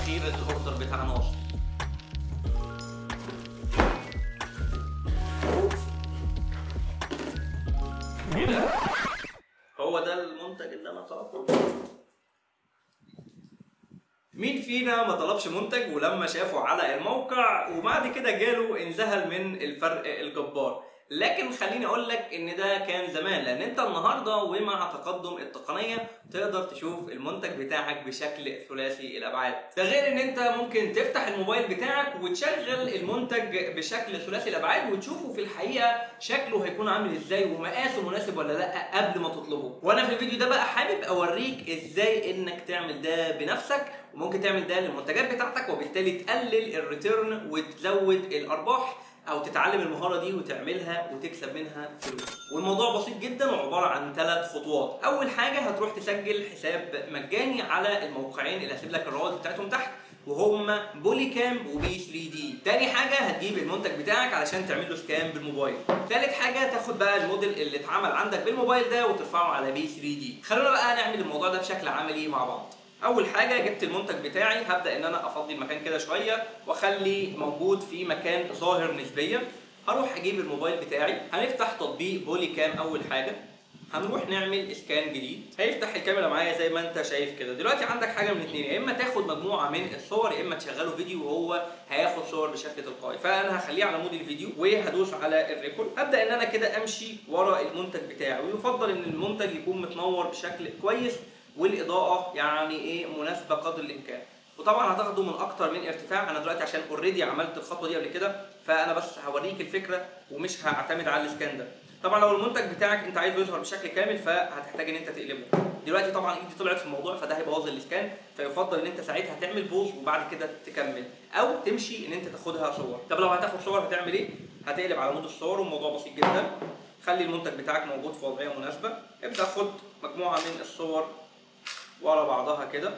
الاخير الاوردر بتاعنا وصل ايه ده؟ هو ده المنتج اللي انا طلبته مين فينا ما طلبش منتج ولما شافه على الموقع وبعد كده جاله انذهل من الفرق الجبار لكن خليني اقول لك ان ده كان زمان لان انت النهارده ومع تقدم التقنيه تقدر تشوف المنتج بتاعك بشكل ثلاثي الابعاد ده غير ان انت ممكن تفتح الموبايل بتاعك وتشغل المنتج بشكل ثلاثي الابعاد وتشوفه في الحقيقه شكله هيكون عامل ازاي ومقاسه مناسب ولا لا قبل ما تطلبه وانا في الفيديو ده بقى حابب اوريك ازاي انك تعمل ده بنفسك وممكن تعمل ده للمنتجات بتاعتك وبالتالي تقلل الريتيرن وتزود الارباح او تتعلم المهاره دي وتعملها وتكسب منها فلوس والموضوع بسيط جدا وعباره عن ثلاث خطوات اول حاجه هتروح تسجل حساب مجاني على الموقعين اللي هسيب لك الروابط بتاعتهم تحت وهم بولي كام وبي 3 دي تاني حاجه هتجيب المنتج بتاعك علشان تعمل له سكان بالموبايل تالت حاجه تاخد بقى الموديل اللي اتعمل عندك بالموبايل ده وترفعه على بي 3 دي خلونا بقى نعمل الموضوع ده بشكل عملي مع بعض اول حاجه جبت المنتج بتاعي هبدا ان انا افضي المكان كده شويه واخليه موجود في مكان ظاهر نسبيا هروح اجيب الموبايل بتاعي هنفتح تطبيق بولي كام اول حاجه هنروح نعمل اسكان جديد هيفتح الكاميرا معايا زي ما انت شايف كده دلوقتي عندك حاجه من اتنين يا اما تاخد مجموعه من الصور يا اما تشغله فيديو وهو هياخد صور بشكل تلقائي فانا هخليه على مود الفيديو وهدوس على الريكورد ابدا ان انا كده امشي ورا المنتج بتاعي ويفضل ان المنتج يكون متنور بشكل كويس والاضاءه يعني ايه مناسبه قدر الامكان وطبعا هتاخده من اكتر من ارتفاع انا دلوقتي عشان اوريدي عملت الخطوه دي قبل كده فانا بس هوريك الفكره ومش هعتمد على الاسكان ده طبعا لو المنتج بتاعك انت عايزه يظهر بشكل كامل فهتحتاج ان انت تقلبه دلوقتي طبعا ايدي طلعت في الموضوع فده هيبوظ الاسكان فيفضل ان انت ساعتها تعمل بوز وبعد كده تكمل او تمشي ان انت تاخدها صور طب لو هتاخد صور هتعمل ايه هتقلب على مود الصور والموضوع بسيط جدا خلي المنتج بتاعك موجود في وضعيه مناسبه ابدا خد مجموعه من الصور ورا بعضها كده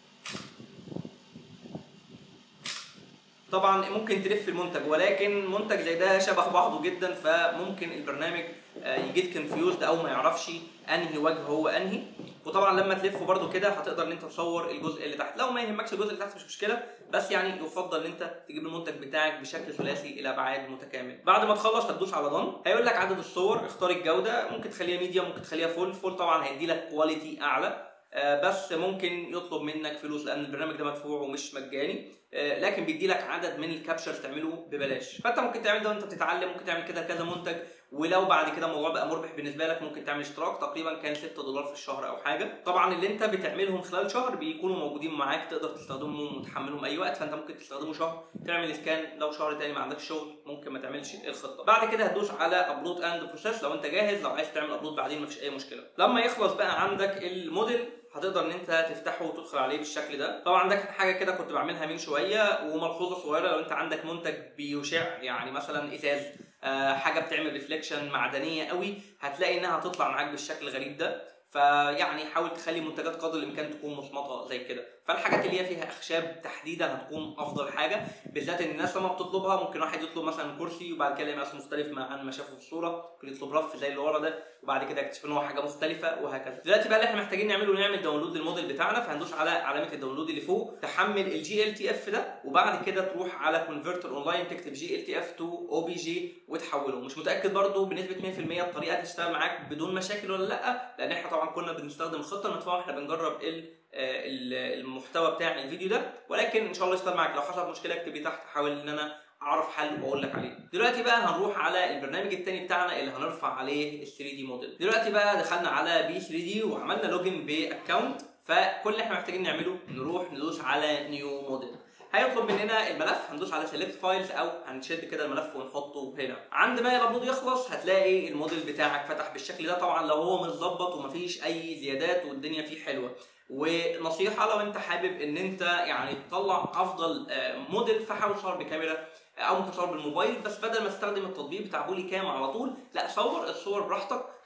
طبعا ممكن تلف المنتج ولكن منتج زي ده شبه بعضه جدا فممكن البرنامج يجيت كونفيوزد او ما يعرفش انهي وجه هو انهي وطبعا لما تلفه برده كده هتقدر ان انت تصور الجزء اللي تحت لو ما يهمكش الجزء اللي تحت مش مشكله بس يعني يفضل ان انت تجيب المنتج بتاعك بشكل ثلاثي الى ابعاد متكامل بعد ما تخلص هتدوس على ضن هيقول لك عدد الصور اختار الجوده ممكن تخليها ميديا ممكن تخليها فول فول طبعا هيدي لك كواليتي اعلى بس ممكن يطلب منك فلوس لان البرنامج ده مدفوع ومش مجاني لكن بيدي لك عدد من الكابشرز تعمله ببلاش فانت ممكن تعمل ده وانت بتتعلم ممكن تعمل كده كذا منتج ولو بعد كده الموضوع بقى مربح بالنسبه لك ممكن تعمل اشتراك تقريبا كان 6 دولار في الشهر او حاجه طبعا اللي انت بتعملهم خلال شهر بيكونوا موجودين معاك تقدر تستخدمهم وتحملهم اي وقت فانت ممكن تستخدمه شهر تعمل سكان لو شهر تاني ما عندكش شغل ممكن ما تعملش الخطه بعد كده هتدوس على ابلود اند بروسيس لو انت جاهز لو عايز تعمل ابلود بعدين مفيش اي مشكله لما يخلص بقى عندك الموديل هتقدر ان انت تفتحه وتدخل عليه بالشكل ده طبعا ده كانت حاجه كده كنت بعملها من شويه وملحوظه صغيره لو انت عندك منتج بيشع يعني مثلا ازاز آه حاجه بتعمل ريفليكشن معدنيه قوي هتلاقي انها هتطلع معاك بالشكل الغريب ده فيعني حاول تخلي منتجات قدر الامكان تكون مصمطه زي كده فالحاجات اللي هي فيها اخشاب تحديدا هتكون افضل حاجه بالذات ان الناس لما بتطلبها ممكن واحد يطلب مثلا كرسي وبعد كده يلاقي مقاس مختلف عن ما شافه في الصوره ممكن يطلب رف زي اللي ورا ده وبعد كده يكتشف ان هو حاجه مختلفه وهكذا دلوقتي بقى اللي احنا محتاجين نعمله نعمل داونلود للموديل بتاعنا فهندوس على علامه الداونلود اللي فوق تحمل الجي ال تي اف ده وبعد كده تروح على كونفرتر اونلاين تكتب جي ال تي اف تو او بي جي وتحوله مش متاكد برضو بنسبه 100% الطريقه هتشتغل معاك بدون مشاكل ولا لا لان احنا طبعا كنا بنستخدم الخطه المدفوعه واحنا بنجرب المحتوى بتاع الفيديو ده ولكن ان شاء الله يشتغل معاك لو حصل مشكله اكتب لي تحت احاول ان انا اعرف حل واقول لك عليه دلوقتي بقى هنروح على البرنامج الثاني بتاعنا اللي هنرفع عليه ال 3 دي موديل دلوقتي بقى دخلنا على بي 3 دي وعملنا لوجن باكونت فكل اللي احنا محتاجين نعمله نروح ندوس على نيو موديل هيطلب مننا الملف هندوس على سيلكت فايلز او هنشد كده الملف ونحطه هنا عند ما الابلود يخلص هتلاقي الموديل بتاعك فتح بالشكل ده طبعا لو هو متظبط ومفيش اي زيادات والدنيا فيه حلوه ونصيحه لو انت حابب ان انت يعني تطلع افضل موديل فحاول تصور بكاميرا او ممكن تصور بالموبايل بس بدل ما تستخدم التطبيق بتاع بولي كام على طول لا صور الصور براحتك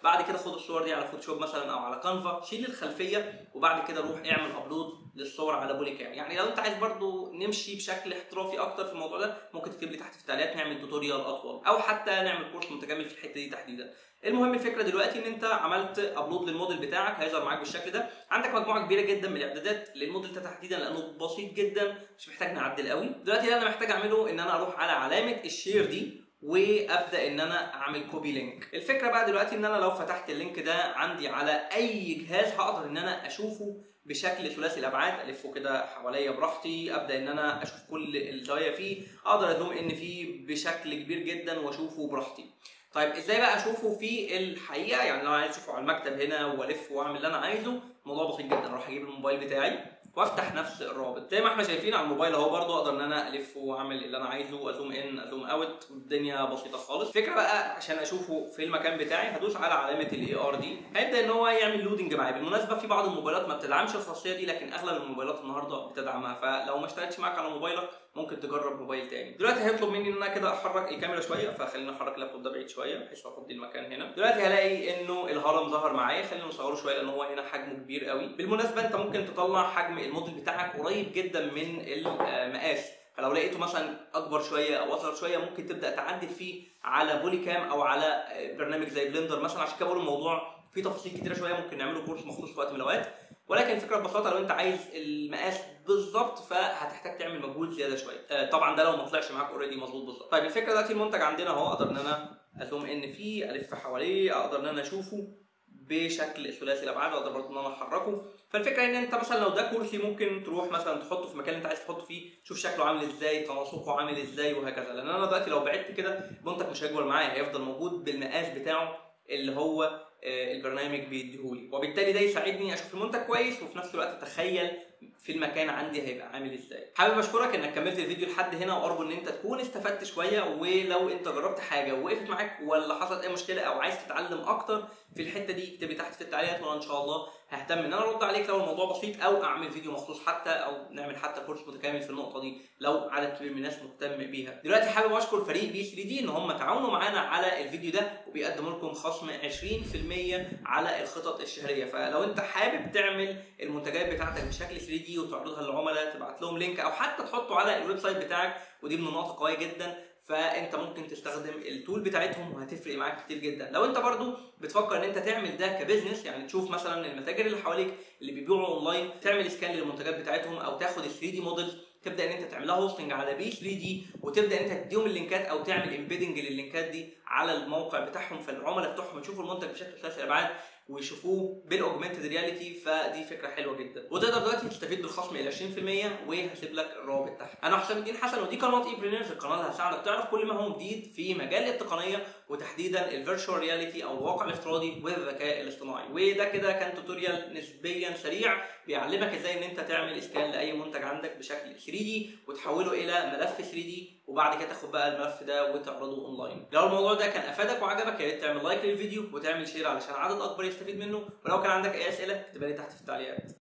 بعد كده خد الصور دي على فوتوشوب مثلا او على كانفا شيل الخلفيه وبعد كده روح اعمل ابلود للصور على بولي كام يعني لو انت عايز برضو نمشي بشكل احترافي اكتر في الموضوع ده ممكن تكتب لي تحت في التعليقات نعمل توتوريال اطول او حتى نعمل كورس متكامل في الحته دي تحديدا المهم الفكره دلوقتي ان انت عملت ابلود للموديل بتاعك هيظهر معاك بالشكل ده عندك مجموعه كبيره جدا من الاعدادات للموديل ده تحديدا لانه بسيط جدا مش محتاج نعدل قوي دلوقتي اللي انا محتاج اعمله ان انا اروح على علامه الشير دي وابدا ان انا اعمل كوبي لينك الفكره بقى دلوقتي ان انا لو فتحت اللينك ده عندي على اي جهاز هقدر ان انا اشوفه بشكل ثلاثي الابعاد الفه كده حواليا براحتي ابدا ان انا اشوف كل الزوايا فيه اقدر ازوم ان فيه بشكل كبير جدا واشوفه براحتي طيب ازاي بقى اشوفه في الحقيقه يعني لو انا عايز اشوفه على المكتب هنا والف واعمل اللي انا عايزه الموضوع بسيط جدا اروح اجيب الموبايل بتاعي وافتح نفس الرابط زي ما احنا شايفين على الموبايل اهو برضو اقدر ان انا الف واعمل اللي انا عايزه ازوم ان ازوم اوت الدنيا بسيطه خالص الفكره بقى عشان اشوفه في المكان بتاعي هدوس على علامه الاي ار دي هيبدا ان هو يعمل لودنج معايا بالمناسبه في بعض الموبايلات ما بتدعمش الخاصيه دي لكن اغلب الموبايلات النهارده بتدعمها فلو ما اشتغلتش معاك على موبايلك ممكن تجرب موبايل تاني دلوقتي هيطلب مني ان انا كده احرك الكاميرا شويه فخليني احرك اللابتوب ده بعيد شويه بحيث افضي المكان هنا دلوقتي هلاقي انه الهرم ظهر معايا خلينا نصوره شويه لان هو هنا حجمه كبير قوي بالمناسبه انت ممكن تطلع حجم الموديل بتاعك قريب جدا من المقاس فلو لقيته مثلا اكبر شويه او اصغر شويه ممكن تبدا تعدل فيه على بولي كام او على برنامج زي بلندر مثلا عشان كده بقول الموضوع فيه تفاصيل كتيره شويه ممكن نعمله كورس مخصوص في وقت من الاوقات ولكن الفكره ببساطه لو انت عايز المقاس بالظبط فهتحتاج تعمل مجهود زياده شويه آه طبعا ده لو ما طلعش معاك اوريدي مظبوط بالظبط طيب الفكره دلوقتي المنتج عندنا اهو اقدر ان انا ازوم ان فيه الف حواليه اقدر ان انا اشوفه بشكل ثلاثي الابعاد اقدر برضه ان انا احركه فالفكره ان انت مثلا لو ده كرسي ممكن تروح مثلا تحطه في مكان انت عايز تحطه فيه شوف شكله عامل ازاي تناسقه عامل ازاي وهكذا لان انا دلوقتي لو بعدت كده المنتج مش هيكبر معايا هيفضل موجود بالمقاس بتاعه اللي هو البرنامج بيديهولي وبالتالي ده يساعدني اشوف المنتج كويس وفي نفس الوقت اتخيل في المكان عندي هيبقى عامل ازاي حابب اشكرك انك كملت الفيديو لحد هنا وارجو ان انت تكون استفدت شويه ولو انت جربت حاجه ووقفت معاك ولا حصلت اي مشكله او عايز تتعلم اكتر في الحته دي اكتب لي تحت في التعليقات وانا ان شاء الله ههتم ان انا ارد عليك لو الموضوع بسيط او اعمل فيديو مخصوص حتى او نعمل حتى كورس متكامل في النقطه دي لو عدد كبير من الناس مهتم بيها دلوقتي حابب اشكر فريق بي 3 دي ان هم تعاونوا معانا على الفيديو ده وبيقدموا لكم خصم 20% على الخطط الشهريه فلو انت حابب تعمل المنتجات بتاعتك بشكل 3 دي وتعرضها للعملاء تبعت لهم لينك او حتى تحطه على الويب سايت بتاعك ودي من النقط قويه جدا فانت ممكن تستخدم التول بتاعتهم وهتفرق معاك كتير جدا لو انت برضو بتفكر ان انت تعمل ده كبزنس يعني تشوف مثلا المتاجر اللي حواليك اللي بيبيعوا اونلاين تعمل سكان للمنتجات بتاعتهم او تاخد ال 3 دي موديلز تبدا ان انت تعملها هوستنج على بي 3 دي وتبدا ان انت تديهم اللينكات او تعمل امبيدنج لللينكات دي على الموقع بتاعهم فالعملاء بتوعهم يشوفوا المنتج بشكل ثلاثي الابعاد ويشوفوه بالاوجمانتد رياليتي فدي فكره حلوه جدا وتقدر دلوقتي تستفيد بالخصم الى 20% وهسيب لك الرابط تحت انا حسام الدين حسن ودي قناه اي برينرز القناه اللي هتساعدك تعرف كل ما هو جديد في مجال التقنيه وتحديدا الفيرتشوال رياليتي او الواقع الافتراضي والذكاء الاصطناعي وده كده كان توتوريال نسبيا سريع بيعلمك ازاي ان انت تعمل اسكان لاي منتج عندك بشكل 3 دي وتحوله الى ملف 3 دي وبعد كده تاخد بقى الملف ده وتعرضه اونلاين لو الموضوع ده كان افادك وعجبك يا ريت تعمل لايك للفيديو وتعمل شير علشان عدد اكبر يستفيد منه ولو كان عندك اي اسئله اكتبها لي تحت في التعليقات